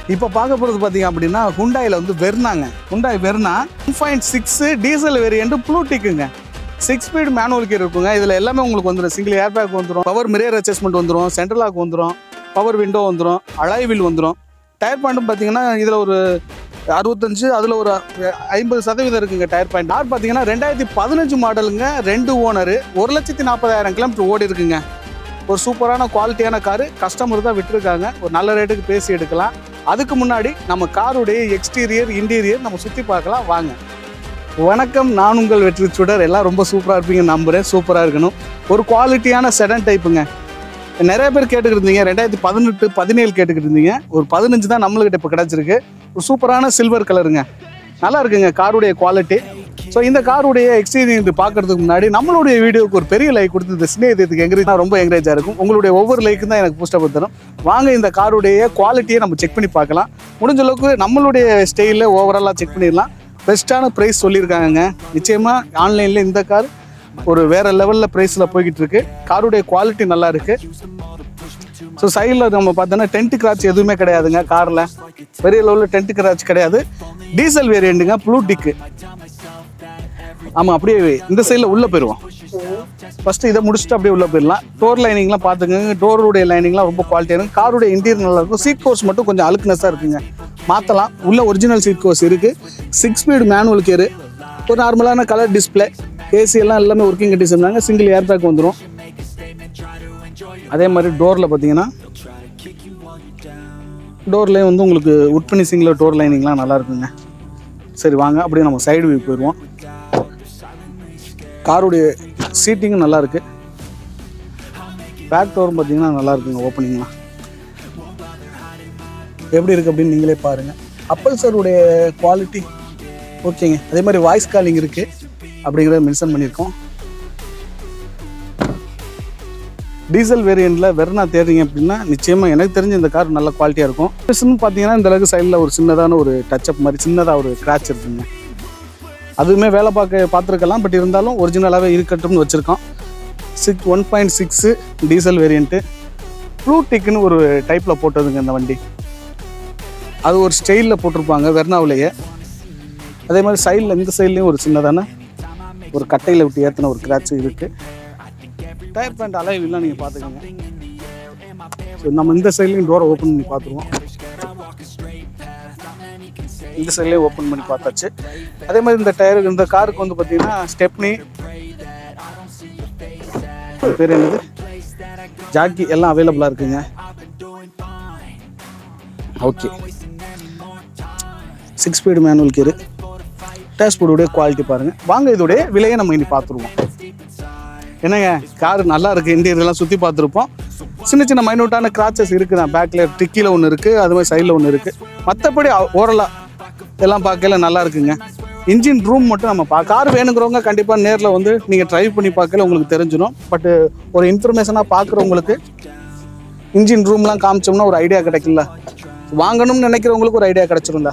இப்போ பார்க்க போகிறது பார்த்தீங்க அப்படின்னா ஹுண்டாயில் வந்து வெர்னாங்க Hyundai Verna one point six diesel variant ப்ளூட்டிக்குங்க சிக்ஸ் ஸ்பீட் மேனுவல் கியர் இருக்குங்க இதில் எல்லாமே உங்களுக்கு வந்துடும் சிங்கிள் ஏர் பேக் வந்துடும் பவர் மிரர் அட்ஜஸ்ட்மெண்ட் வந்துடும் சென்ட்ரல் லாக் வந்துடும் பவர் விண்டோ வந்துடும் அலாய் வீல் வந்துடும் டயர் பாயிண்ட்டும் பார்த்தீங்கன்னா இதில் ஒரு அறுபத்தஞ்சு அதில் ஒரு ஐம்பது சதவீதம் இருக்குங்க டயர் பாயிண்ட் கார் பார்த்தீங்கன்னா ரெண்டாயிரத்தி பதினஞ்சு மாடலுங்க ரெண்டு ஓனரு ஒரு லட்சத்தி நாற்பதாயிரம் கிலோமீட்டர் ஓடி இருக்குங்க ஒரு சூப்பரான குவாலிட்டியான காரு கஸ்டமர் தான் விட்டுருக்காங்க ஒரு நல்ல ரேட்டுக்கு பேசி எடுக்கலாம் அதுக்கு முன்னாடி நம்ம காருடைய எக்ஸ்டீரியர் இன்டீரியர் நம்ம சுற்றி பார்க்கலாம் வாங்க வணக்கம் நான் உங்கள் வெற்றி சுடர் எல்லாம் ரொம்ப சூப்பராக இருப்பீங்க நம்புறேன் சூப்பராக இருக்கணும் ஒரு குவாலிட்டியான செடன் டைப்புங்க நிறைய பேர் கேட்டுக்கிட்டு இருந்தீங்க ரெண்டாயிரத்தி பதினெட்டு பதினேழு கேட்டுக்கிட்டு இருந்தீங்க ஒரு பதினஞ்சு தான் நம்மளுக்கிட்ட இப்போ கிடச்சிருக்கு ஒரு சூப்பரான சில்வர் கலருங்க நல்லா இருக்குங்க காருடைய குவாலிட்டி ஸோ இந்த காருடைய எக்ஸ்பீரியன்ஸ் பார்க்கறதுக்கு முன்னாடி நம்மளுடைய வீடியோக்கு ஒரு பெரிய லைக் கொடுத்து இந்த சிநேகத்துக்கு எங்கரேஜ் ரொம்ப எங்கரேஜாக இருக்கும் உங்களுடைய ஒவ்வொரு லைக்கும் தான் எனக்கு பூஸ்டப் தரும் வாங்க இந்த காருடைய குவாலிட்டியை நம்ம செக் பண்ணி பார்க்கலாம் முடிஞ்ச அளவுக்கு நம்மளுடைய ஸ்டைலில் ஓவராலாக செக் பண்ணிடலாம் பெஸ்ட்டான ப்ரைஸ் சொல்லியிருக்காங்க நிச்சயமாக ஆன்லைனில் இந்த கார் ஒரு வேற லெவலில் ப்ரைஸில் போய்கிட்டு இருக்கு காருடைய குவாலிட்டி நல்லா இருக்கு ஸோ சைடில் நம்ம பார்த்தோன்னா டென்ட் கிராச் எதுவுமே கிடையாதுங்க காரில் பெரிய லெவலில் டென்ட் கிராச் கிடையாது டீசல் வேரியண்ட்டுங்க ப்ளூ டிக்கு ஆமாம் அப்படியே இந்த சைடில் உள்ளே போயிடுவோம் ஃபஸ்ட்டு இதை முடிச்சுட்டு அப்படியே உள்ளே போயிடலாம் டோர் லைனிங்லாம் பார்த்துக்கோங்க டோருடைய லைனிங்லாம் ரொம்ப குவாலிட்டியாக இருக்கும் காருடைய இன்டீரியர் நல்லா இருக்கும் சீட் கோர்ஸ் மட்டும் கொஞ்சம் அழுக்குனஸாக இருக்குங்க மாற்றலாம் உள்ள ஒரிஜினல் சீட் கோர்ஸ் இருக்குது சிக்ஸ் ஸ்பீடு மேனுவல் கேரு ஒரு நார்மலான கலர் டிஸ்பிளே ஏசி எல்லாம் எல்லாமே ஒர்க்கிங் கண்டிஷன் தாங்க சிங்கிள் ஏர் பேக் வந்துடும் அதே மாதிரி டோரில் பார்த்தீங்கன்னா டோர்லேயும் வந்து உங்களுக்கு உட் ஃபினிஷிங்கில் டோர் லைனிங்லாம் நல்லா இருக்குங்க சரி வாங்க அப்படியே நம்ம சைடு வியூ போயிடுவோம் காருடைய சீட்டிங்கும் நல்லா இருக்கு பேக் டோரும் பார்த்தீங்கன்னா நல்லா இருக்குங்க ஓப்பனிங்லாம் எப்படி இருக்கு அப்படின்னு நீங்களே பாருங்க அப்பல் சாருடைய குவாலிட்டி ஓகேங்க அதே மாதிரி வாய்ஸ் காலிங் இருக்கு அப்படிங்கிறத மென்ஷன் பண்ணியிருக்கோம் டீசல் வேரியண்ட்டில் வெர்னா தேடுறீங்க அப்படின்னா நிச்சயமாக எனக்கு தெரிஞ்ச இந்த கார் நல்ல குவாலிட்டியாக இருக்கும் ப்ளஸ்ன்னு பார்த்தீங்கன்னா இந்த அளவுக்கு சைடில் ஒரு சின்னதான ஒரு டச்சப் மாதிரி சின்னதாக ஒரு கிராச் இருக்குங்க அதுவுமே வேலை பார்க்க பார்த்துருக்கலாம் பட் இருந்தாலும் ஒரிஜினலாகவே இருக்கட்டும்னு வச்சுருக்கோம் six one point six diesel variant blue டிக்குன்னு ஒரு டைப்பில் போட்டதுங்க இந்த வண்டி அது ஒரு ஸ்டைலில் போட்டிருப்பாங்க வெர்னாவிலேயே அதே மாதிரி சைடில் இந்த சைட்லேயும் ஒரு சின்னதான ஒரு கட்டையில் விட்டு ஏற்றின ஒரு கிராட்ச் இருக்குது டயர் பேண்ட் அலைவில்லாம் நீங்கள் பார்த்துக்கோங்க ஸோ நம்ம இந்த சைட்லேயும் டோரை ஓப்பன் பண்ணி பார்த்துருவோம் இந்த சைட்லேயும் ஓப்பன் பண்ணி பார்த்தாச்சு அதே மாதிரி இந்த டயருக்கு இந்த காருக்கு வந்து பார்த்தீங்கன்னா ஸ்டெப்னி பேர் என்னது ஜாக்கி எல்லாம் அவைலபிளாக இருக்குங்க okay six speed manual gear டேஷ்போர்டுடைய குவாலிட்டி பாருங்கள் வாங்க இதோடைய விலையை நம்ம இனி பார்த்துருவோம் என்னங்க கார் நல்லா இருக்குது இன்டீரியர்லாம் சுற்றி பார்த்துருப்போம் சின்ன சின்ன மைனூட்டான கிராச்சஸ் இருக்குது தான் பேக்கில் டிக்கியில் ஒன்று இருக்குது அது மாதிரி சைடில் ஒன்று இருக்குது மற்றபடி ஓரலாக எல்லாம் பார்க்கல நல்லா இருக்குங்க இன்ஜின் ரூம் மட்டும் நம்ம பா கார் வேணுங்கிறவங்க கண்டிப்பாக நேரில் வந்து நீங்கள் ட்ரைவ் பண்ணி பார்க்கல உங்களுக்கு தெரிஞ்சிடும் பட்டு ஒரு இன்ஃபர்மேஷனாக பார்க்குறவங்களுக்கு இன்ஜின் ரூம்லாம் காமிச்சோம்னா ஒரு ஐடியா கிடைக்கும்ல வாங்கணும்னு நினைக்கிறவங்களுக்கு ஒரு ஐடியா கிடைச்சிரும்ல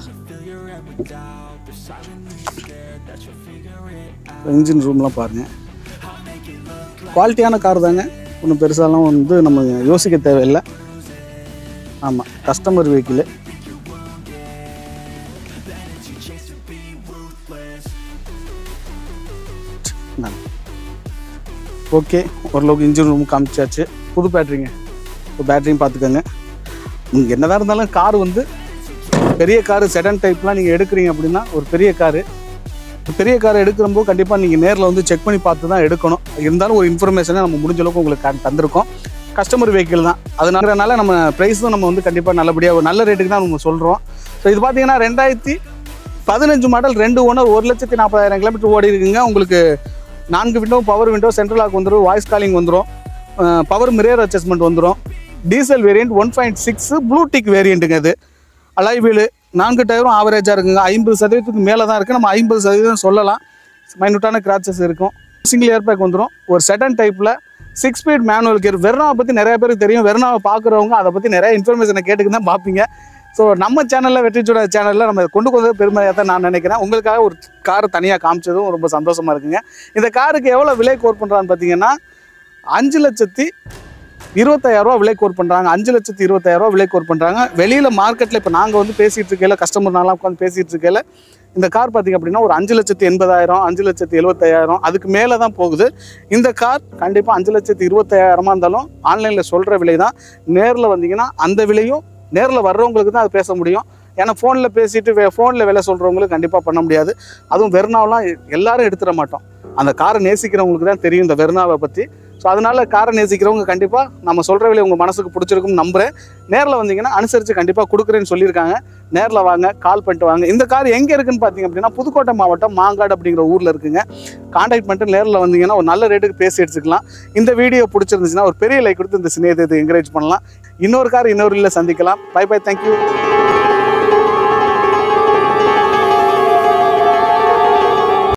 இன்ஜின் ரூம்லாம் பாருங்கள் குவாலிட்டியான கார் தாங்க ஒன்றும் பெருசாலாம் வந்து நம்ம யோசிக்க தேவையில்லை ஆமாம் கஸ்டமர் வெஹிக்கிள் ஓகே ஓரளவுக்கு இன்ஜின் ரூம் காமிச்சாச்சு புது பேட்டரிங்க இப்போ பேட்டரியும் பார்த்துக்கோங்க நீங்கள் என்னதான் இருந்தாலும் கார் வந்து பெரிய காரு செடன் டைப்லாம் நீங்கள் எடுக்கிறீங்க அப்படின்னா ஒரு பெரிய காரு பெரிய கார் எடுக்கிறப்போ கண்டிப்பாக நீங்கள் நேரில் வந்து செக் பண்ணி பார்த்து தான் எடுக்கணும் இருந்தாலும் ஒரு இன்ஃபர்மேஷனை நம்ம முடிஞ்ச அளவுக்கு உங்களுக்கு கா- தந்திருக்கோம் கஸ்டமர் வெஹிக்கிள் தான் அதனால நம்ம ப்ரைஸும் நம்ம வந்து கண்டிப்பாக நல்லபடியாக ஒரு நல்ல ரேட்டுக்கு தான் நம்ம சொல்கிறோம் ஸோ இது பார்த்தீங்கன்னா ரெண்டாயிரத்தி பதினஞ்சு மாடல் ரெண்டு ஓனர் ஒரு லட்சத்தி நாற்பதாயிரம் கிலோமீட்டர் ஓடி இருக்குங்க உங்களுக்கு நான்கு window power window central lock வந்துடும் வாய்ஸ் காலிங் வந்துடும் பவர் மிரர் அட்ஜஸ்ட்மெண்ட் வந்துடும் diesel variant one point six ப்ளூடிக் வேரியண்ட்டுங்க இது அலாய் வீலு நான்கு டயரும் ஆவரேஜாக இருக்குங்க ஐம்பது சதவீதத்துக்கு மேலே தான் இருக்குது நம்ம ஐம்பது சதவீதம் சொல்லலாம் மைனூட்டான கிராச்சஸ் இருக்கும் சிங்கிள் ஏர் பேக் வந்துடும் ஒரு செடன் டைப்பில் சிக்ஸ் ஸ்பீட் மேனுவல் கியர் வெர்னாவை பற்றி நிறைய பேருக்கு தெரியும் வெர்னாவை பார்க்குறவங்க அதை பற்றி நிறைய இன்ஃபர்மேஷனை கேட்டுக்கு தான் பார்ப்பீங்க ஸோ நம்ம சேனலில் வெற்றிச்சூட சேனலில் நம்ம கொண்டு வந்தது பெருமையாக தான் நான் நினைக்கிறேன் உங்களுக்காக ஒரு கார் தனியாக காமிச்சதும் ரொம்ப சந்தோஷமாக இருக்குங்க இந்த காருக்கு எவ்வளோ விலை கோர் பண்ணுறான்னு பார்த்தீங்கன்னா அஞ்சு லட்சத்தி இருபத்தாயிரம் ரூபா விலை கோர் பண்ணுறாங்க அஞ்சு லட்சத்து இருபத்தாயிரம் ரூபா விலை கோர் பண்ணுறாங்க வெளியில் மார்க்கெட்டில் இப்போ நாங்கள் வந்து பேசிகிட்டு இருக்கையில கஸ்டமர் நாளாக உட்காந்து பேசிகிட்டு இருக்கையில இந்த கார் பார்த்தீங்க அப்படின்னா ஒரு அஞ்சு லட்சத்து எண்பதாயிரம் அஞ்சு லட்சத்து எழுபத்தாயிரம் அதுக்கு மேலே தான் போகுது இந்த கார் கண்டிப்பாக அஞ்சு லட்சத்து இருபத்தாயிரமா இருந்தாலும் ஆன்லைனில் சொல்கிற விலை தான் நேரில் வந்தீங்கன்னா அந்த விலையும் நேரில் வர்றவங்களுக்கு தான் அது பேச முடியும் ஏன்னா ஃபோனில் பேசிட்டு ஃபோனில் விலை சொல்கிறவங்களுக்கு கண்டிப்பாக பண்ண முடியாது அதுவும் வெர்னாவெலாம் எல்லாரும் எடுத்துட மாட்டோம் அந்த காரை நேசிக்கிறவங்களுக்கு தான் தெரியும் இந்த வெர்னாவை பற்றி ஸோ அதனால காரை நேசிக்கிறவங்க கண்டிப்பாக நம்ம சொல்கிற விலை உங்கள் மனசுக்கு பிடிச்சிருக்கும்னு நம்புகிறேன் நேரில் வந்தீங்கன்னா அனுசரித்து கண்டிப்பாக கொடுக்குறேன்னு சொல்லியிருக்காங்க நேரில் வாங்க கால் பண்ணிட்டு வாங்க இந்த கார் எங்கே இருக்குன்னு பார்த்தீங்க அப்படின்னா புதுக்கோட்டை மாவட்டம் மாங்காடு அப்படிங்கிற ஊரில் இருக்குங்க கான்டாக்ட் பண்ணிட்டு நேரில் வந்தீங்கன்னா ஒரு நல்ல ரேட்டுக்கு பேசி எடுத்துக்கலாம் இந்த வீடியோ பிடிச்சிருந்துச்சுன்னா ஒரு பெரிய லைக் கொடுத்து இந்த சிநேகத்தை என்கரேஜ் பண்ணலாம் இன்னொரு கார் இன்னொரு இல்லை சந்திக்கலாம் பை பை தேங்க்யூ